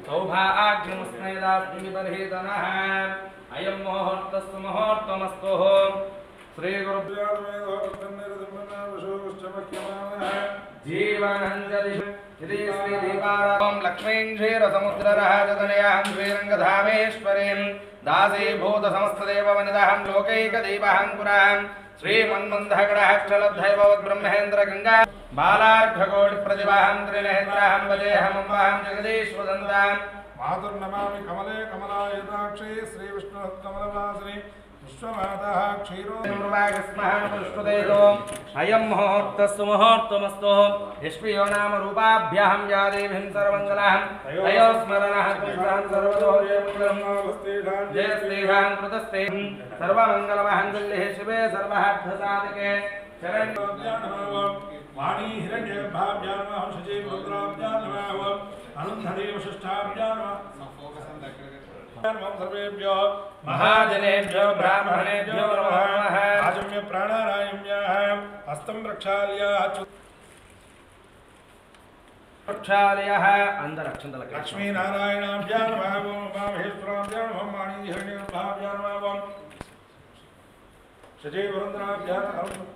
సౌభాగ్యముస్మేదాగ్నిబర్హితనః అయం ముహూర్తస్సు ముహూర్తమస్తు శ్రీ గురు జీవనంజలి ఇది శ్రీ దీపారాం లక్ష్మీం క్షీరసముద్రరహజతనయాం శ్రీరంగధామేశ్వరీం దాసీభూత సమస్తదేవవనిదహం లోకైకదీపహం పురాం శ్రీమన్మందగడహక్షలబ్ధైవద్బ్రహ్మేంద్ర గంగా బాలార్ఘకోటి ప్రతిభాహం త్రినేత్రాహం వదేహమంబాహం జగదీశ్వదంతాం మాతుర్నమామి కమలే కమలాయతాక్షి శ్రీ విష్ణు కమలవాసిని విశ్వమాత క్షీరో అయం ముహూర్తస్సు ముహూర్తమస్తు యష్మియో నామ రూపాభ్యాం యా దేవీం సర్వమంగళాం తయో స్మరణః పుంసాం సర్వదో జయమంగళం జయ శ్రీరాం కృతస్తే సర్వమంగళమహంగల్యే శివే సర్వహార్థసాధకే శరణ్ వాణీ హిరణ్యగర్భాభ్యాం శుచీ రుద్రాభ్యాం అనంతదేవ షష్ఠాభ్యాం సర్వేభ్యో మహాజనేభ్యో బ్రాహ్మణేభ్యో నమః ఆజమ్య ప్రాణారాయమ్యా హస్తం ప్రక్షాళ్య ప్రక్షాళయ అందరు అక్షంతల లక్ష్మీనారాయణాభ్యాం నమః మహేశ్వరాభ్యాం నమః వాణీ హిరణ్యగర్భాభ్యాం నమః శుచీ వరుంధరాభ్యాం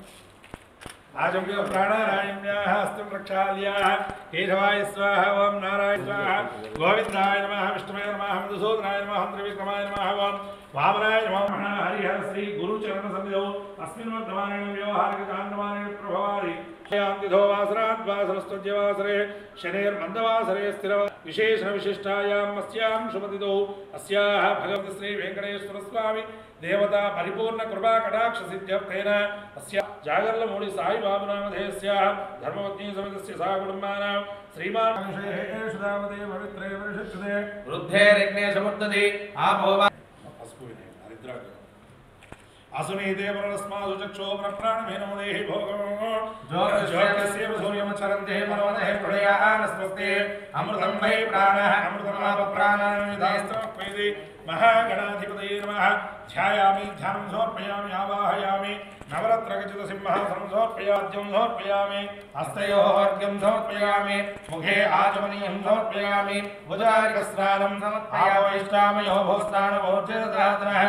ఆజమ్య ప్రాణారాయమ్యా హస్తం ప్రక్షాళ్య కేశవాయ స్వాహ ఓం నారాయణ స్వాహ గోవిందాయ నమః విష్ణువే నమః మధుసూదనాయ నమః త్రివిక్రమాయ నమః ఓం వామనాయ నమః హరిహర శ్రీ గురుచరణ సన్నిధౌ అస్మిన్ వర్ధమానేన వ్యవహారిక కాండమానేన ప్రభవారి యాంతిథో వాసరాద్వాసరస్తుజ్యవాసరే శనేర్మందవాసరే స్థిర విశేషణ విశిష్టాయాం అస్యాం శుభతిథౌ అస్యాః భగవతి శ్రీ వెంకటేశ్వర స్వామి దేవతా పరిపూర్ణ కృపా కటాక్ష సిద్ధ్యర్థేన అస్య జాగర్లమూడి సాయిబాబు నామధేయస్య ధర్మపత్ని సమితస్య సా కుటుంబానాం శ్రీమాన్ సుధామదే పవిత్రే పరిషత్సదే వృద్ధేరిగ్నేశముర్దది ఆపోవ పసుపు వినయం హరిద్రాగ అసునీతే పరస్మాసు చక్షో ప్రాణమేనో దేహి భోగం జ్యోతిస్యేవ సూర్యమచరంతే మనోదహే ప్రళయానస్వస్తే అమృతం వై ప్రాణః అమృతమాప ప్రాణానిదాస్త్రమేది మహాగణాధిపతయే నమః ధ్యాయామి ధ్యానం సమర్పయామి ఆవాహయామి నవరత్నగజిత సింహాసనం సమర్పయాద్యం సమర్పయామి హస్తయోర్ఘ్యం సమర్పయామి ముఖే ఆచమనీయం సమర్పయామి ఉదారికస్నానం సమర్పయామిష్టామయో భోస్నానమోర్జదాత్రः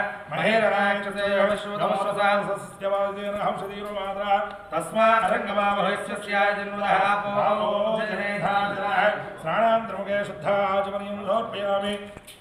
మహేరణాక్షసేవశ్వతమస్వసాంసస్యవాదేన హంసదీరమాత్ర తస్మారంగమామహస్యాయ జన్మదః ఆపోజనేధాజనः స్నానాంతరముఖే శుద్ధ ఆచమనీయం సమర్పయామి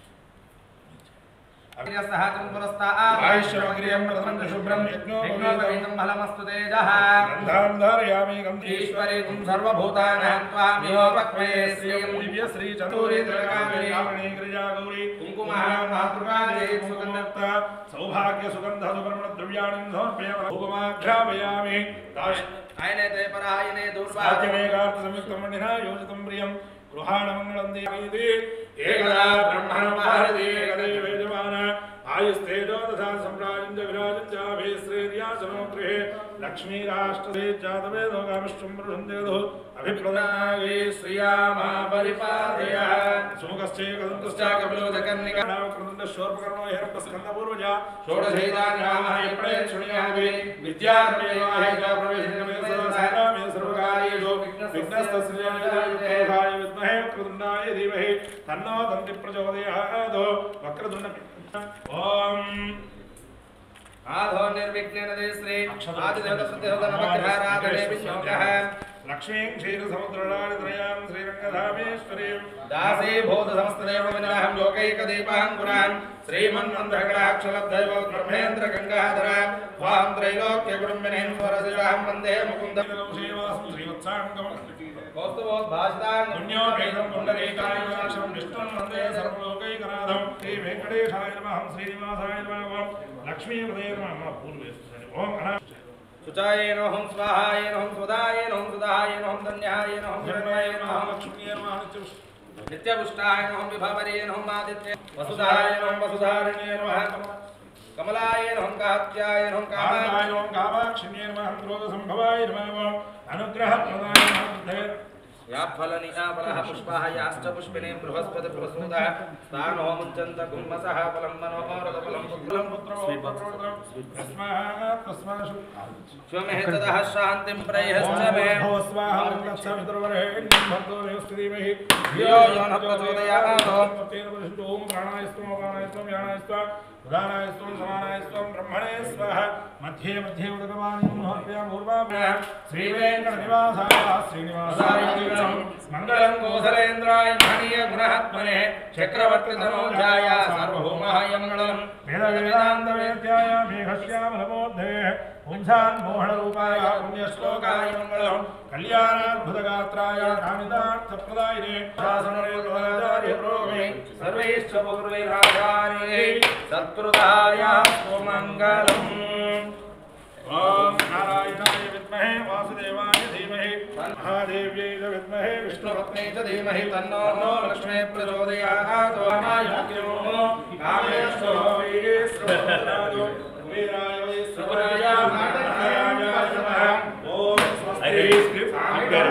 సహజం పురస్తాత్ ఆయుష్యమగ్రియం ప్రథమం శుభ్రం యజ్ఞోపవీతం ఫలమస్తు తేజః గంధాం ధారయామి గంధీశ్వరి ఈశ్వరీకం సర్వభూతానాం త్వామియోపక్వయే శ్రియం దివ్య శ్రీ చతూరేంద్రకామిని గిరిజా గౌరీ కుంకుమః మాతృకాదే సుగంధ సౌభాగ్య సుగంధ సుపర్మణ ద్రవ్యాణి సమర్పయామి భూగమాఘ్రాపయామి ఆయనైతే పరాయనే దూర్వా సాధ్యమేకార్థ సంయుక్తం మండినా యోజితం ప్రియం గృహాణ మంగళం దేవీతి ఏకదా బ్రహ్మణ భారతి ఏకదేవ యజమాన ఆయుస్తేజో తథా సంరాజం చ విరాజం చాభేశ్రేర్యాసనో గృహే లక్ష్మీరాష్ట్రే జాతవేదో కామిష్టం పురుషం దేదో అభిప్రదాయే శ్రీయామా పరిపాదయ సుముఖశ్చే కదంతశ్చ కపిలోదకర్ణిక కృతంద శోర్పకర్ణో హేరప్ప స్కంద పూర్వజ షోడశైతాని రామః ఎప్పుడే శృణుయామి విద్యార్మేవాహి చ ప్రవేశికమే సర్వసారామే సర్వకార్యేషు విఘ్నస్తస్యాయ విద్మహే వక్రతుండాయ ధీమహి తన్నో దంతి ప్రచోదయాదో వక్రతుండ ఓం ఆధో నిర్విఘ్నేన దే శ్రీ ఆదిదేవత ప్రతిదేవత నవగ్రహారాధనే విశ్వగ్రహ లక్ష్మీం క్షీర సముద్రరాణి త్రయాం శ్రీరంగధామేశ్వరీం దాసే భూత సమస్తదేవ వినహం లోకైక దీపాం పురాం శ్రీమన్మంత్రగణాక్షలబ్ధైవ బ్రహ్మేంద్ర గంగాధర వాం త్రైలోక్య బ్రహ్మణేం స్వరశివాహం వందే ముకుంద శ్రీవాసం శ్రీవత్సాంగం కౌస్తుభోద్భాషితాం పుణ్యోపేతం పుండరీకాయనాశం విష్ణుం వందే సర్వలోకైకనాథం శ్రీ వెంకటేశాయ నమః శ్రీనివాసాయ నమః లక్ష్మీపదే నమః పూర్వేశ్వరాయ ఓం అనా శుచాయేనోహం స్వాహాయేనోహం సుధాయేనోహం సుధాయేనోహం ధన్యాయేనోహం హిరణ్మయేనోహం లక్ష్మీయ నమః నిత్యపుష్టాయేనోహం విభవరేనోహం ఆదిత్య వసుధాయేనోహం వసుధారణ్యే నమః కమలాయేనోహం కాత్యాయేనోహం కామాయ కామాయ కామాక్షిణ్యే నమః క్రోధ సంభవాయ నమః అనుగ్రహ ప్రదాయ నమః याफलनियाफलः पुष्पाः याश्च पुष्पिणे बृहस्पतिप्रसूतः स्थानो मुञ्चन्त गुम्मसः फलं मनोहरदफलं पुत्रं तस्मात् तस्मात् स्वमेः ततः शान्तिं प्रयश्च मे धियो यो न प्रचोदयात् मध्ये मध्ये श्रीवेङ्कटनिवासाय श्रीनिवासाय मङ्गलं गोसलेन्द्राय महनीय गुणहत्मने चक्रवर्तिधनोजाय सार्वभौमाय मङ्गलम् वेदवेदान्तवेद्याय मेघश्यामलमोद्धे पुंसान्मोहनरूपाय पुण्यश्लोकाय मङ्गलम् कल्याणाद्भुतगात्राय कामितार्थप्रदायिने शासनरेन्द्राचार्यप्रोमे सर्वैश्च पूर्वैराचार्यै सत्कृताय सुमङ्गलम् ॐ नारायणाय विद्महे वासुदेवाय धीमहि महादेव्यै च विद्महे विष्णुपत्नी च धीमहि तन्नो नो लक्ष्मी प्रचोदयात् वामायोग्यो कामेश्वरो विश्वनाथो कुबेराय वै सुपुराय नारायणाय नमः ॐ स्वस्ति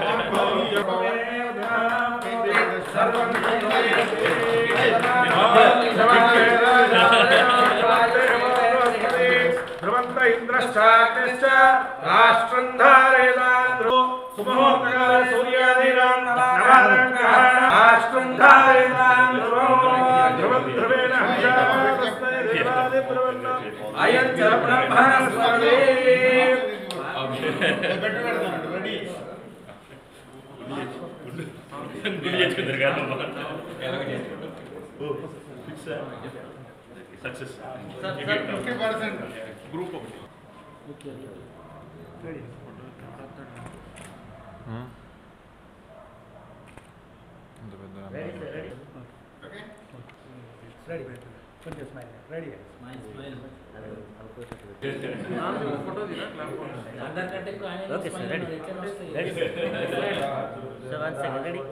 ధ్రువంత ఇంద్రశ్చాగ్నిశ్చ రాష్ట్రం ధారేదాంధ్రో సుమహోత్తకాల సూర్యాదిరాం రాష్ట్రం ధారేదాంధ్రో ధ్రువం ధ్రువేణ హంసామస్తై దేవాది ధ్రువన్న అయం చ బ్రహ్మణస్పతి సక్సెస్ గ్రూప్ అందరికంటే ఎక్కువ ఆయన ఓకే సార్, రెడీ. ఎక్కడ వస్తాయి? Ready. So one second ready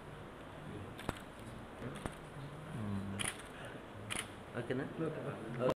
ఓకేనా